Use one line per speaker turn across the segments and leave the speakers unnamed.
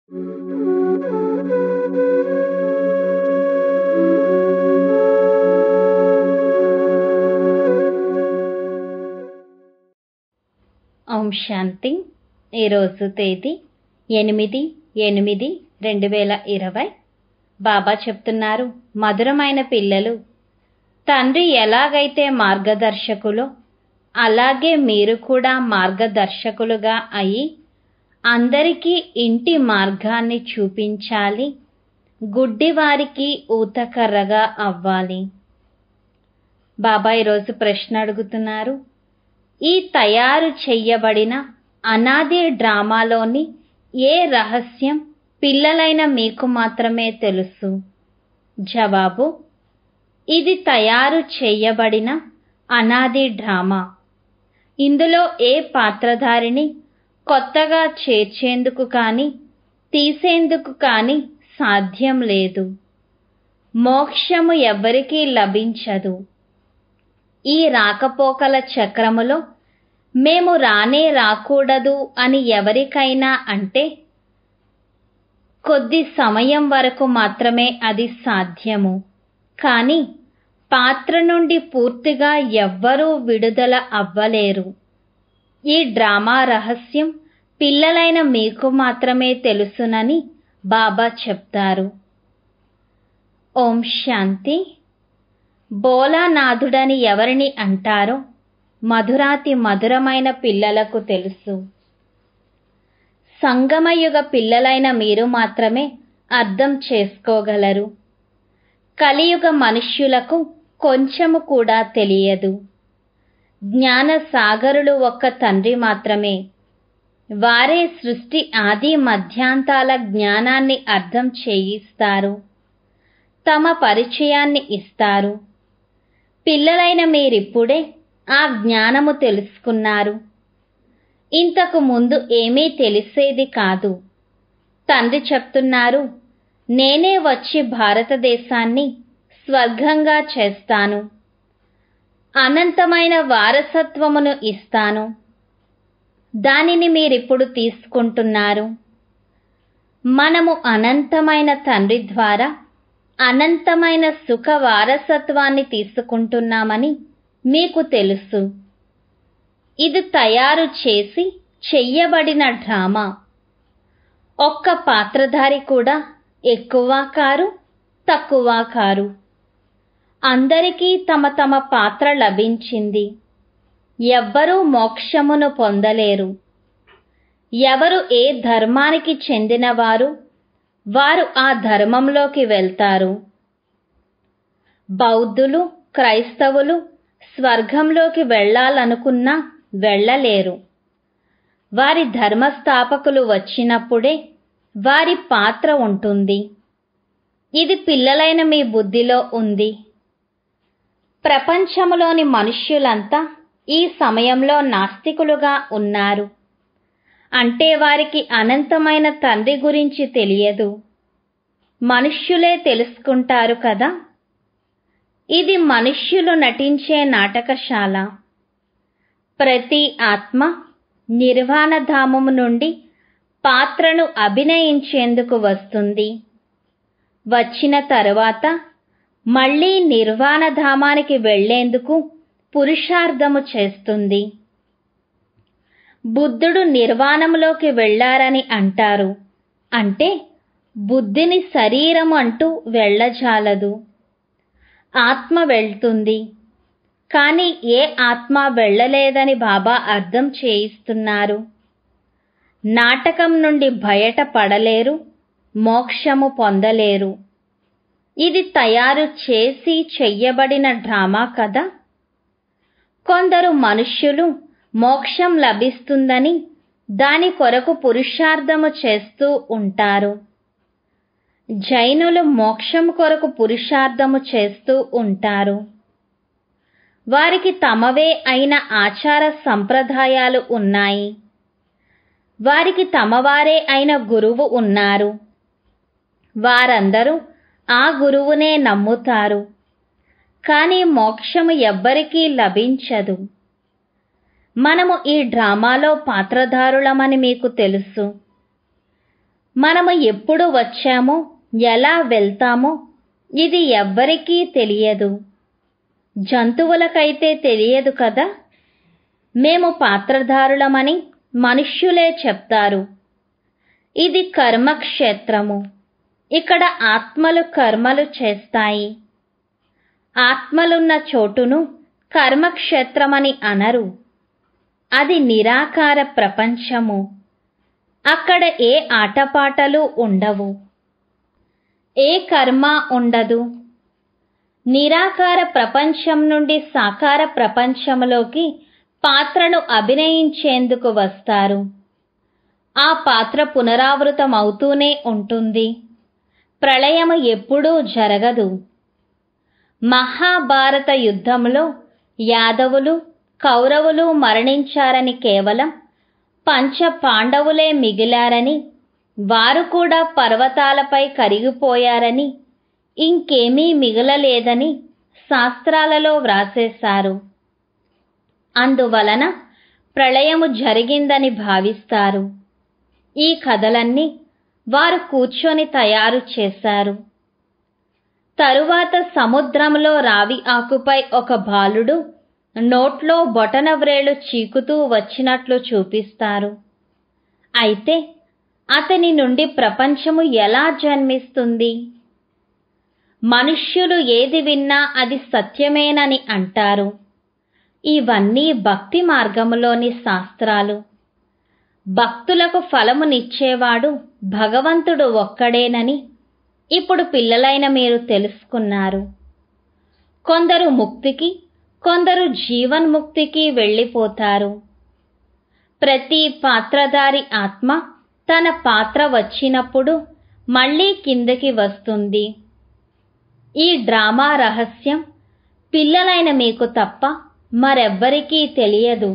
ఓం శాంతి ఈరోజు తేదీ ఎనిమిది ఎనిమిది రెండు వేల ఇరవై బాబా చెప్తున్నారు మధురమైన పిల్లలు తండ్రి ఎలాగైతే మార్గదర్శకులో అలాగే మీరు కూడా మార్గదర్శకులుగా అయి అందరికీ ఇంటి మార్గాన్ని చూపించాలి గుడ్డివారికి ఊతకర్రగా అవ్వాలి బాబా ఈరోజు ప్రశ్న అడుగుతున్నారు ఈ తయారు చెయ్యబడిన అనాది డ్రామాలోని ఏ రహస్యం పిల్లలైన మీకు మాత్రమే తెలుసు జవాబు ఇది తయారు చేయబడిన అనాది డ్రామా ఇందులో ఏ పాత్రధారిని కొత్తగా చేర్చేందుకు కానీ తీసేందుకు కానీ సాధ్యం లేదు మోక్షము ఎవ్వరికీ లభించదు ఈ రాకపోకల చక్రములో మేము రానే రాకూడదు అని ఎవరికైనా అంటే కొద్ది సమయం వరకు మాత్రమే అది సాధ్యము కానీ పాత్ర నుండి పూర్తిగా ఎవ్వరూ విడుదల అవ్వలేరు ఈ డ్రామా రహస్యం పిల్లలైన మీకు మాత్రమే తెలుసునని బాబా చెప్తారు ఓం శాంతి బోలానాథుడని ఎవరిని అంటారో మధురాతి మధురమైన పిల్లలకు తెలుసు సంగమయుగ పిల్లలైన మీరు మాత్రమే అర్థం చేసుకోగలరు కలియుగ మనుష్యులకు కొంచెము కూడా తెలియదు జ్ఞాన సాగరులు ఒక్క తండ్రి మాత్రమే వారే సృష్టి ఆది మధ్యాంతాల జ్ఞానాన్ని అర్థం చేయిస్తారు తమ పరిచయాన్ని ఇస్తారు పిల్లలైన మీరిప్పుడే ఆ జ్ఞానము తెలుసుకున్నారు ఇంతకు ముందు ఏమీ తెలిసేది కాదు తండ్రి చెప్తున్నారు నేనే వచ్చి భారతదేశాన్ని స్వర్గంగా చేస్తాను అనంతమైన వారసత్వమును ఇస్తాను దానిని మీరిప్పుడు తీసుకుంటున్నారు మనము అనంతమైన తండ్రి ద్వారా అనంతమైన సుఖ వారసత్వాన్ని తీసుకుంటున్నామని మీకు తెలుసు ఇది తయారు చేసి చెయ్యబడిన డ్రామా ఒక్క పాత్రధారి కూడా ఎక్కువ కారు తక్కువ కారు అందరికీ తమ తమ పాత్ర లభించింది ఎవ్వరూ మోక్షమును పొందలేరు ఎవరు ఏ ధర్మానికి చెందినవారు వారు ఆ ధర్మంలోకి వెళ్తారు బౌద్ధులు క్రైస్తవులు స్వర్గంలోకి వెళ్ళాలనుకున్నా వెళ్ళలేరు వారి ధర్మస్థాపకులు వచ్చినప్పుడే వారి పాత్ర ఉంటుంది ఇది పిల్లలైన మీ బుద్ధిలో ఉంది ప్రపంచములోని మనుష్యులంతా ఈ సమయంలో నాస్తికులుగా ఉన్నారు అంటే వారికి అనంతమైన తండ్రి గురించి తెలియదు మనుష్యులే తెలుసుకుంటారు కదా ఇది మనుష్యులు నటించే నాటకశాల ప్రతి ఆత్మ నిర్వాణధామము నుండి పాత్రను అభినయించేందుకు వస్తుంది వచ్చిన తరువాత మళ్ళీ నిర్వాణధామానికి వెళ్లేందుకు పురుషార్థము చేస్తుంది బుద్ధుడు నిర్వాణంలోకి వెళ్లారని అంటారు అంటే బుద్ధిని శరీరం అంటూ వెళ్ళజాలదు ఆత్మ వెళ్తుంది కానీ ఏ ఆత్మ వెళ్ళలేదని బాబా అర్థం చేయిస్తున్నారు నాటకం నుండి బయట పడలేరు మోక్షము పొందలేరు ఇది తయారు చేసి చెయ్యబడిన డ్రామా కదా కొందరు మనుష్యులు మోక్షం లభిస్తుందని దాని కొరకు పురుషార్థము చేస్తూ ఉంటారు జైనులు మోక్షం కొరకు పురుషార్థము చేస్తూ ఉంటారు వారికి తమవే అయిన ఆచార సంప్రదాయాలు ఉన్నాయి వారికి తమవారే అయిన గురువు ఉన్నారు వారందరూ ఆ గురువునే నమ్ముతారు కానీ మోక్షము ఎవ్వరికీ లభించదు మనము ఈ డ్రామాలో పాత్రధారులమని మీకు తెలుసు మనము ఎప్పుడు వచ్చామో ఎలా వెళ్తామో ఇది ఎవ్వరికీ తెలియదు జంతువులకైతే తెలియదు కదా మేము పాత్రధారులమని మనుష్యులే చెప్తారు ఇది కర్మక్షేత్రము ఇక్కడ ఆత్మలు కర్మలు చేస్తాయి ఆత్మలున్న చోటును కర్మక్షేత్రమని అనరు అది నిరాకార ప్రపంచము అక్కడ ఏ ఆటపాటలు ఉండవు ఏ కర్మ ఉండదు నిరాకార ప్రపంచం నుండి సాకార ప్రపంచంలోకి పాత్రను అభినయించేందుకు వస్తారు ఆ పాత్ర పునరావృతమవుతూనే ఉంటుంది ప్రళయము ఎప్పుడూ జరగదు మహాభారత యుద్ధంలో యాదవులు కౌరవులు మరణించారని కేవలం పంచ పాండవులే మిగిలారని వారు కూడా పర్వతాలపై కరిగిపోయారని ఇంకేమీ మిగలలేదని శాస్త్రాలలో వ్రాసేశారు అందువలన ప్రళయము జరిగిందని భావిస్తారు ఈ కథలన్నీ వారు కూర్చొని తయారు చేశారు తరువాత సముద్రంలో రావి ఆకుపై ఒక బాలుడు నోట్లో బొటనవ్రేలు చీకుతూ వచ్చినట్లు చూపిస్తారు అయితే అతని నుండి ప్రపంచము ఎలా జన్మిస్తుంది మనుష్యులు ఏది విన్నా అది సత్యమేనని అంటారు ఇవన్నీ భక్తి మార్గములోని శాస్త్రాలు భక్తులకు ఫలమునిచ్చేవాడు భగవంతుడు ఒక్కడేనని ఇప్పుడు పిల్లలైన మీరు తెలుసుకున్నారు కొందరు ముక్తికి కొందరు జీవన్ముక్తికి వెళ్ళిపోతారు ప్రతి పాత్రధారి ఆత్మ తన పాత్ర వచ్చినప్పుడు మళ్ళీ కిందకి వస్తుంది ఈ డ్రామా రహస్యం పిల్లలైన మీకు తప్ప మరెవ్వరికీ తెలియదు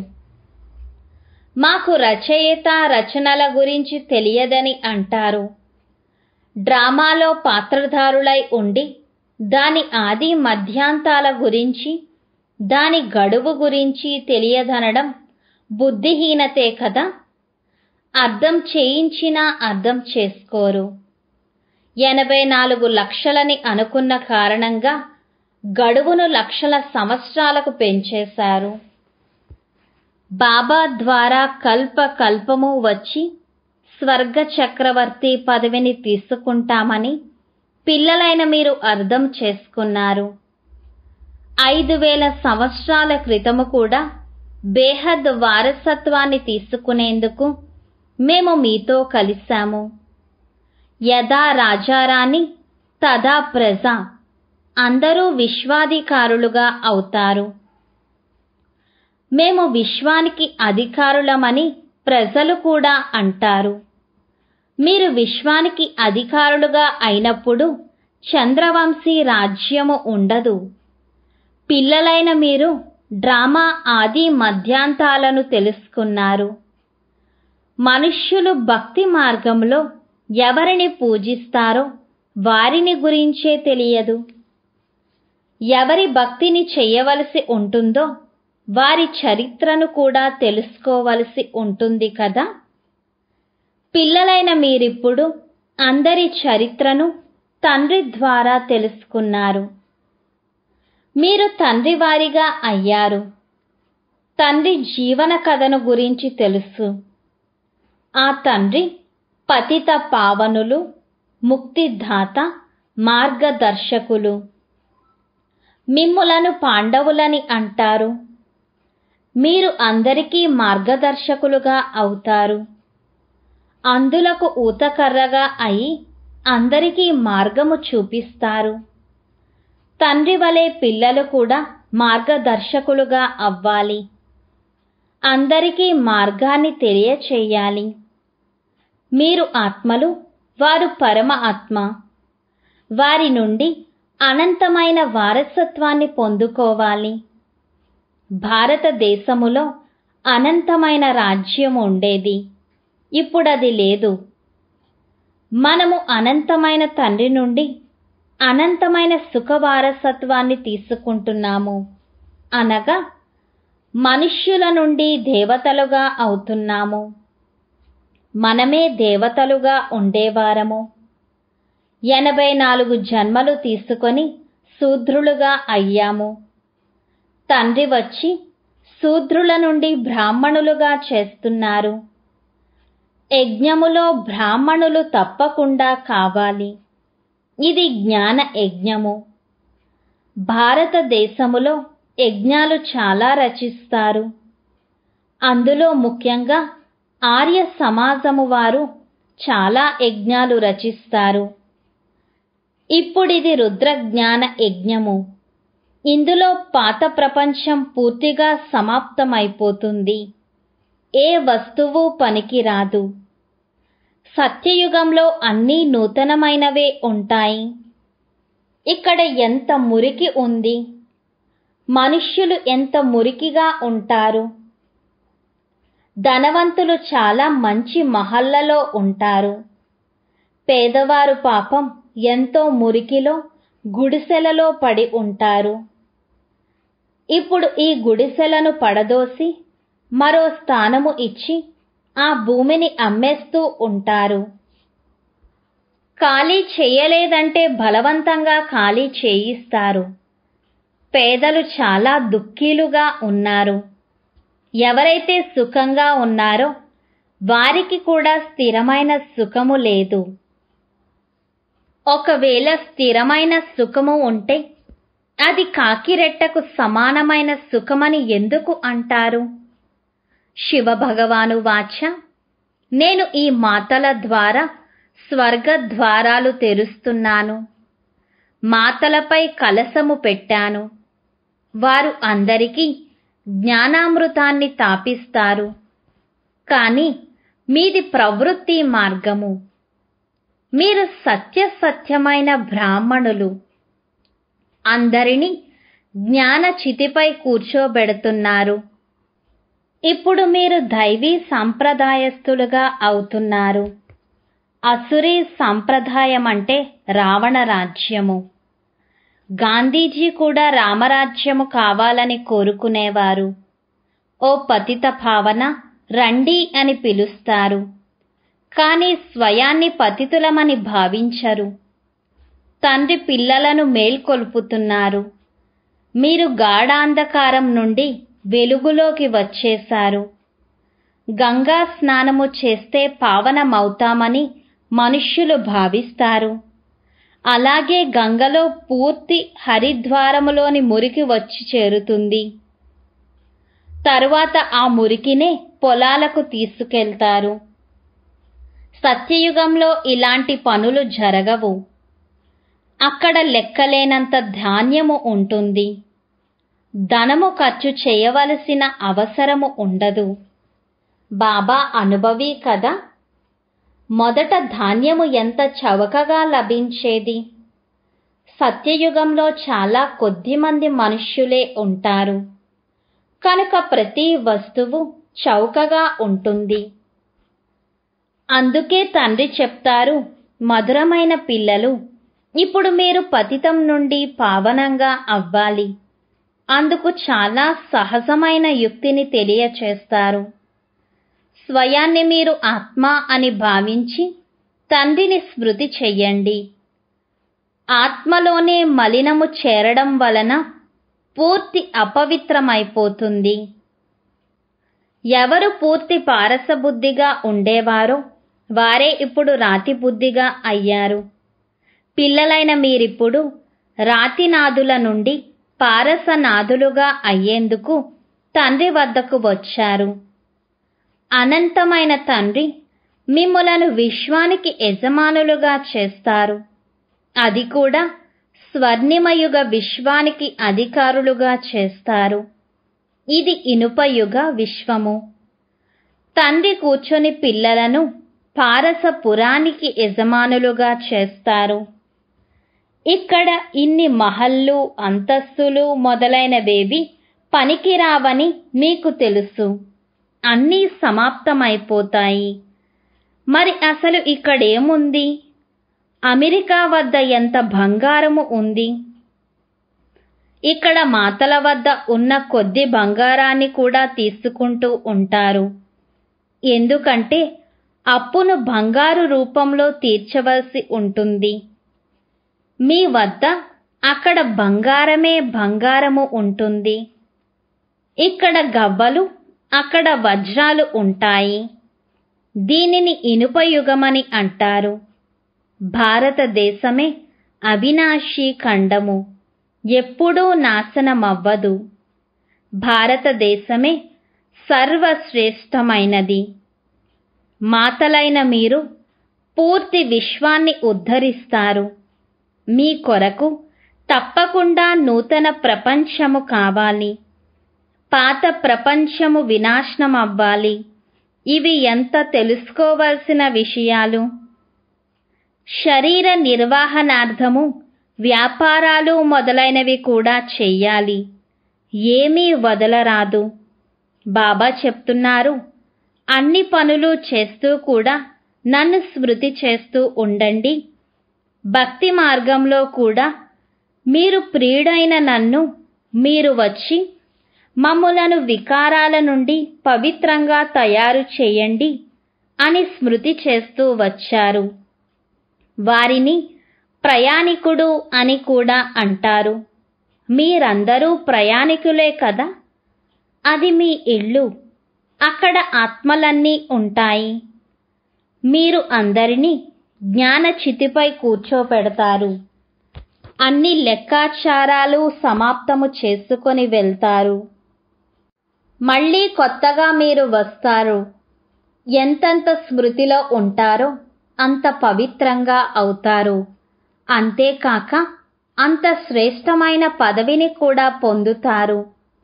మాకు రచయిత రచనల గురించి తెలియదని అంటారు డ్రామాలో పాత్రధారులై ఉండి దాని ఆది మధ్యాంతాల గురించి దాని గడువు గురించి తెలియదనడం బుద్ధిహీనతే కదా అర్థం చేయించినా అర్థం చేసుకోరు ఎనభై నాలుగు లక్షలని అనుకున్న కారణంగా గడువును లక్షల సంవత్సరాలకు పెంచేశారు బాబా ద్వారా కల్ప కల్పము వచ్చి స్వర్గ చక్రవర్తి పదవిని తీసుకుంటామని పిల్లలైన మీరు అర్థం చేసుకున్నారు ఐదు వేల సంవత్సరాల క్రితము కూడా బేహద్ వారసత్వాన్ని తీసుకునేందుకు మేము మీతో కలిశాము యథా రాజారాణి తదా ప్రజ అందరూ విశ్వాధికారులుగా అవుతారు మేము విశ్వానికి అధికారులమని ప్రజలు కూడా అంటారు మీరు విశ్వానికి అధికారులుగా అయినప్పుడు చంద్రవంశీ రాజ్యము ఉండదు పిల్లలైన మీరు డ్రామా ఆది మధ్యాంతాలను తెలుసుకున్నారు మనుష్యులు భక్తి మార్గంలో ఎవరిని పూజిస్తారో వారిని గురించే తెలియదు ఎవరి భక్తిని చెయ్యవలసి ఉంటుందో వారి చరిత్రను కూడా తెలుసుకోవలసి ఉంటుంది కదా పిల్లలైన మీరిప్పుడు అందరి చరిత్రను తండ్రి ద్వారా తెలుసుకున్నారు మీరు తండ్రి వారిగా అయ్యారు తండ్రి జీవన కథను గురించి తెలుసు ఆ తండ్రి పతిత పావనులు ముక్తిదాత మార్గదర్శకులు మిమ్ములను పాండవులని అంటారు మీరు అందరికీ మార్గదర్శకులుగా అవుతారు అందులకు ఊతకర్రగా అయి అందరికీ మార్గము చూపిస్తారు తండ్రి వలె పిల్లలు కూడా మార్గదర్శకులుగా అవ్వాలి అందరికీ మార్గాన్ని తెలియచేయాలి మీరు ఆత్మలు వారు పరమ ఆత్మ వారి నుండి అనంతమైన వారసత్వాన్ని పొందుకోవాలి భారతదేశములో అనంతమైన రాజ్యం ఉండేది ఇప్పుడది లేదు మనము అనంతమైన తండ్రి నుండి అనంతమైన సుఖ వారసత్వాన్ని తీసుకుంటున్నాము అనగా మనుష్యుల నుండి దేవతలుగా అవుతున్నాము మనమే దేవతలుగా ఉండేవారము ఎనభై నాలుగు జన్మలు తీసుకొని శూద్రులుగా అయ్యాము తండ్రి వచ్చి శూద్రుల నుండి బ్రాహ్మణులుగా చేస్తున్నారు యజ్ఞములో బ్రాహ్మణులు తప్పకుండా కావాలి ఇది జ్ఞాన యజ్ఞము భారతదేశములో యజ్ఞాలు చాలా రచిస్తారు అందులో ముఖ్యంగా ఆర్య సమాజము వారు చాలా యజ్ఞాలు రచిస్తారు ఇప్పుడిది రుద్ర జ్ఞాన యజ్ఞము ఇందులో పాత ప్రపంచం పూర్తిగా సమాప్తమైపోతుంది ఏ వస్తువు పనికిరాదు సత్యయుగంలో అన్నీ నూతనమైనవే ఉంటాయి ఇక్కడ ఎంత మురికి ఉంది మనుష్యులు ఎంత మురికిగా ఉంటారు ధనవంతులు చాలా మంచి మహల్లలో ఉంటారు పేదవారు పాపం ఎంతో మురికిలో గుడిసెలలో పడి ఉంటారు ఇప్పుడు ఈ గుడిసెలను పడదోసి మరో స్థానము ఇచ్చి ఆ భూమిని అమ్మేస్తూ ఉంటారు ఖాళీ చేయలేదంటే బలవంతంగా ఖాళీ చేయిస్తారు పేదలు చాలా దుఃఖీలుగా ఉన్నారు ఎవరైతే సుఖంగా ఉన్నారో వారికి కూడా స్థిరమైన సుఖము లేదు ఒకవేళ స్థిరమైన సుఖము ఉంటే అది కాకిరెట్టకు సమానమైన సుఖమని ఎందుకు అంటారు శివ భగవాను వాచ నేను ఈ మాతల ద్వారా స్వర్గ ద్వారాలు తెరుస్తున్నాను మాతలపై కలసము పెట్టాను వారు అందరికీ జ్ఞానామృతాన్ని తాపిస్తారు కాని మీది ప్రవృత్తి మార్గము మీరు సత్యసత్యమైన బ్రాహ్మణులు అందరినీ జ్ఞాన చితిపై కూర్చోబెడుతున్నారు ఇప్పుడు మీరు దైవీ సంప్రదాయస్థులుగా అవుతున్నారు అసురీ సంప్రదాయం అంటే రావణ రాజ్యము గాంధీజీ కూడా రామరాజ్యము కావాలని కోరుకునేవారు ఓ పతిత భావన రండి అని పిలుస్తారు కాని స్వయాన్ని పతితులమని భావించరు తండ్రి పిల్లలను మేల్కొల్పుతున్నారు మీరు గాఢాంధకారం నుండి వెలుగులోకి వచ్చేశారు గంగా స్నానము చేస్తే పావనమవుతామని మనుష్యులు భావిస్తారు అలాగే గంగలో పూర్తి హరిద్వారములోని మురికి వచ్చి చేరుతుంది తరువాత ఆ మురికినే పొలాలకు తీసుకెళ్తారు సత్యయుగంలో ఇలాంటి పనులు జరగవు అక్కడ లెక్కలేనంత ధాన్యము ఉంటుంది ధనము ఖర్చు చేయవలసిన అవసరము ఉండదు బాబా అనుభవి కదా మొదట ధాన్యము ఎంత చవకగా లభించేది సత్యయుగంలో చాలా కొద్ది మంది మనుష్యులే ఉంటారు కనుక ప్రతి వస్తువు చౌకగా ఉంటుంది అందుకే తండ్రి చెప్తారు మధురమైన పిల్లలు ఇప్పుడు మీరు పతితం నుండి పావనంగా అవ్వాలి అందుకు చాలా సహజమైన యుక్తిని తెలియచేస్తారు స్వయాన్ని మీరు ఆత్మ అని భావించి తండ్రిని స్మృతి చెయ్యండి ఆత్మలోనే మలినము చేరడం వలన పూర్తి అపవిత్రమైపోతుంది ఎవరు పూర్తి పారసబుద్ధిగా ఉండేవారో వారే ఇప్పుడు రాతి బుద్ధిగా అయ్యారు పిల్లలైన మీరిప్పుడు రాతినాదుల నుండి పారసనాదులుగా అయ్యేందుకు తండ్రి వద్దకు వచ్చారు అనంతమైన తండ్రి మిమ్ములను విశ్వానికి యజమానులుగా చేస్తారు అది కూడా స్వర్ణిమయుగ విశ్వానికి అధికారులుగా చేస్తారు ఇది ఇనుపయుగ విశ్వము తండ్రి కూర్చొని పిల్లలను పారసపురానికి యజమానులుగా చేస్తారు ఇక్కడ ఇన్ని మహల్లు అంతస్తులు మొదలైనవేవి పనికిరావని మీకు తెలుసు అన్నీ సమాప్తమైపోతాయి మరి అసలు ఇక్కడేముంది అమెరికా వద్ద ఎంత బంగారము ఉంది ఇక్కడ మాతల వద్ద ఉన్న కొద్ది బంగారాన్ని కూడా తీసుకుంటూ ఉంటారు ఎందుకంటే అప్పును బంగారు రూపంలో తీర్చవలసి ఉంటుంది మీ వద్ద అక్కడ బంగారమే బంగారము ఉంటుంది ఇక్కడ గవ్వలు అక్కడ వజ్రాలు ఉంటాయి దీనిని ఇనుప యుగమని అంటారు భారతదేశమే అవినాశీ ఖండము ఎప్పుడూ నాశనమవ్వదు భారతదేశమే సర్వశ్రేష్టమైనది మాతలైన మీరు పూర్తి విశ్వాన్ని ఉద్ధరిస్తారు మీ కొరకు తప్పకుండా నూతన ప్రపంచము కావాలి పాత ప్రపంచము వినాశనం అవ్వాలి ఇవి ఎంత తెలుసుకోవలసిన విషయాలు శరీర నిర్వహణార్థము వ్యాపారాలు మొదలైనవి కూడా చెయ్యాలి ఏమీ వదలరాదు బాబా చెప్తున్నారు అన్ని పనులు చేస్తూ కూడా నన్ను స్మృతి చేస్తూ ఉండండి భక్తి మార్గంలో కూడా మీరు ప్రియుడైన నన్ను మీరు వచ్చి మమ్ములను వికారాల నుండి పవిత్రంగా తయారు చేయండి అని స్మృతి చేస్తూ వచ్చారు వారిని ప్రయాణికుడు అని కూడా అంటారు మీరందరూ ప్రయాణికులే కదా అది మీ ఇల్లు అక్కడ ఆత్మలన్నీ ఉంటాయి మీరు అందరినీ జ్ఞాన చితిపై కూర్చోపెడతారు అన్ని లెక్కాచారాలు సమాప్తము చేసుకొని వెళ్తారు మళ్ళీ కొత్తగా మీరు వస్తారు ఎంతంత స్మృతిలో ఉంటారో అంత పవిత్రంగా అవుతారు అంతేకాక అంత శ్రేష్టమైన పదవిని కూడా పొందుతారు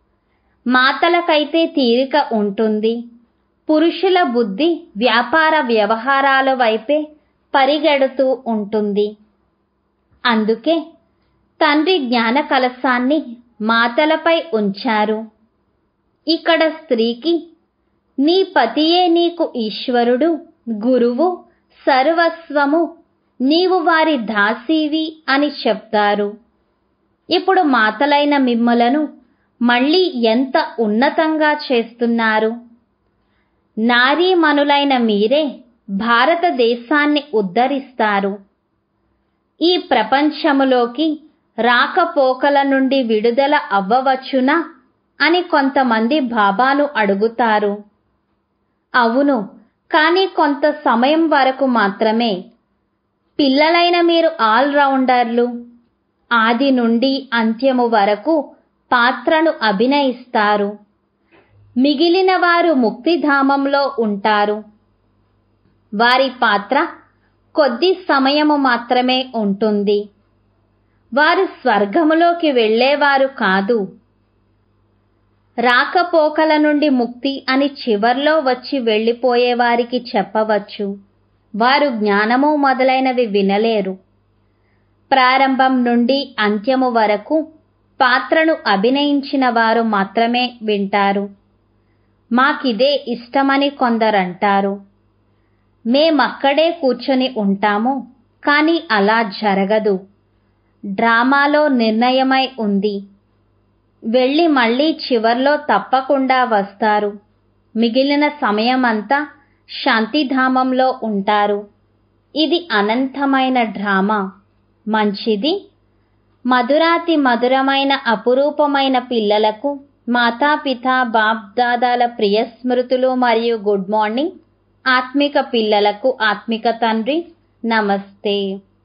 మాతలకైతే తీరిక ఉంటుంది పురుషుల బుద్ధి వ్యాపార వ్యవహారాల వైపే పరిగెడుతూ ఉంటుంది అందుకే తండ్రి జ్ఞాన కలశాన్ని మాతలపై ఉంచారు ఇక్కడ స్త్రీకి నీ పతియే నీకు ఈశ్వరుడు గురువు సర్వస్వము నీవు వారి దాసీవి అని చెప్తారు ఇప్పుడు మాతలైన మిమ్మలను మళ్ళీ ఎంత ఉన్నతంగా చేస్తున్నారు నారీమణులైన మీరే భారతదేశాన్ని ఉద్ధరిస్తారు ఈ ప్రపంచములోకి రాకపోకల నుండి విడుదల అవ్వవచ్చునా అని కొంతమంది బాబాను అడుగుతారు అవును కానీ కొంత సమయం వరకు మాత్రమే పిల్లలైన మీరు ఆల్రౌండర్లు ఆది నుండి అంత్యము వరకు పాత్రను అభినయిస్తారు మిగిలిన వారు ముక్తిధామంలో ఉంటారు వారి పాత్ర కొద్ది సమయము మాత్రమే ఉంటుంది వారు స్వర్గములోకి వెళ్ళేవారు కాదు రాకపోకల నుండి ముక్తి అని చివర్లో వచ్చి వెళ్ళిపోయే వారికి చెప్పవచ్చు వారు జ్ఞానము మొదలైనవి వినలేరు ప్రారంభం నుండి అంత్యము వరకు పాత్రను అభినయించిన వారు మాత్రమే వింటారు మాకిదే ఇష్టమని కొందరంటారు మేమక్కడే కూర్చొని ఉంటాము కానీ అలా జరగదు డ్రామాలో నిర్ణయమై ఉంది వెళ్ళి మళ్ళీ చివర్లో తప్పకుండా వస్తారు మిగిలిన సమయమంతా శాంతిధామంలో ఉంటారు ఇది అనంతమైన డ్రామా మంచిది మధురాతి మధురమైన అపురూపమైన పిల్లలకు మాతాపిత బాప్దాదాల ప్రియ స్మృతులు మరియు గుడ్ మార్నింగ్ ఆత్మిక పిల్లలకు ఆత్మిక తండ్రి నమస్తే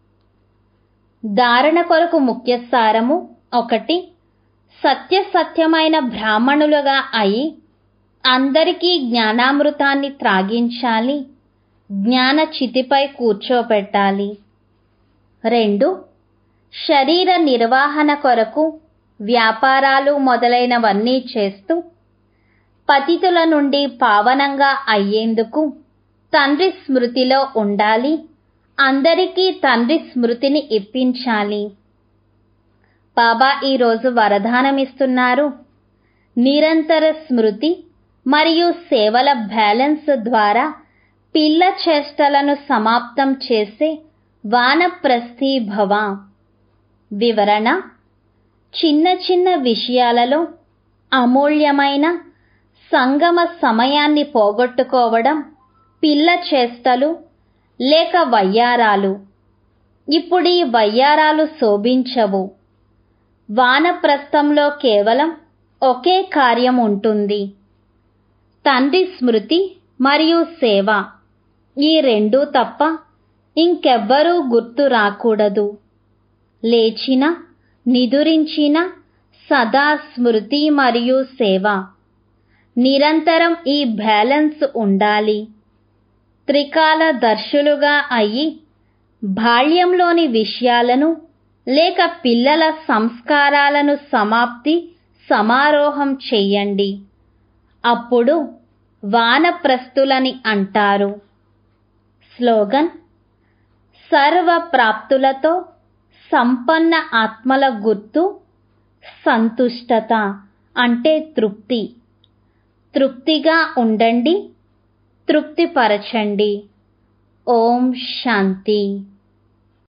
ధారణ కొరకు ముఖ్య సారము ఒకటి సత్య సత్యమైన బ్రాహ్మణులుగా అయి అందరికీ జ్ఞానామృతాన్ని త్రాగించాలి జ్ఞాన చితిపై కూర్చోపెట్టాలి రెండు శరీర నిర్వహణ కొరకు వ్యాపారాలు మొదలైనవన్నీ చేస్తూ పతితుల నుండి పావనంగా అయ్యేందుకు తండ్రి స్మృతిలో ఉండాలి అందరికీ తండ్రి స్మృతిని ఇప్పించాలి బాబా ఈరోజు వరదానమిస్తున్నారు నిరంతర స్మృతి మరియు సేవల బ్యాలెన్స్ ద్వారా పిల్ల చేష్టలను సమాప్తం చేసే వానప్రస్థీ భవ వివరణ చిన్న చిన్న విషయాలలో అమూల్యమైన సంగమ సమయాన్ని పోగొట్టుకోవడం పిల్ల చేష్టలు లేక వయ్యారాలు ఇప్పుడీ వయ్యారాలు శోభించవు వానప్రస్థంలో కేవలం ఒకే కార్యం ఉంటుంది తండ్రి స్మృతి మరియు సేవ ఈ రెండూ తప్ప ఇంకెవ్వరూ గుర్తు రాకూడదు లేచిన నిదురించిన సదా స్మృతి మరియు సేవ నిరంతరం ఈ బ్యాలెన్స్ ఉండాలి త్రికాల దర్శులుగా అయి బాల్యంలోని విషయాలను లేక పిల్లల సంస్కారాలను సమాప్తి సమారోహం చెయ్యండి అప్పుడు వానప్రస్థులని అంటారు స్లోగన్ సర్వ ప్రాప్తులతో సంపన్న ఆత్మల గుర్తు సంతుష్టత అంటే తృప్తి తృప్తిగా ఉండండి తృప్తిపరచండి ఓం శాంతి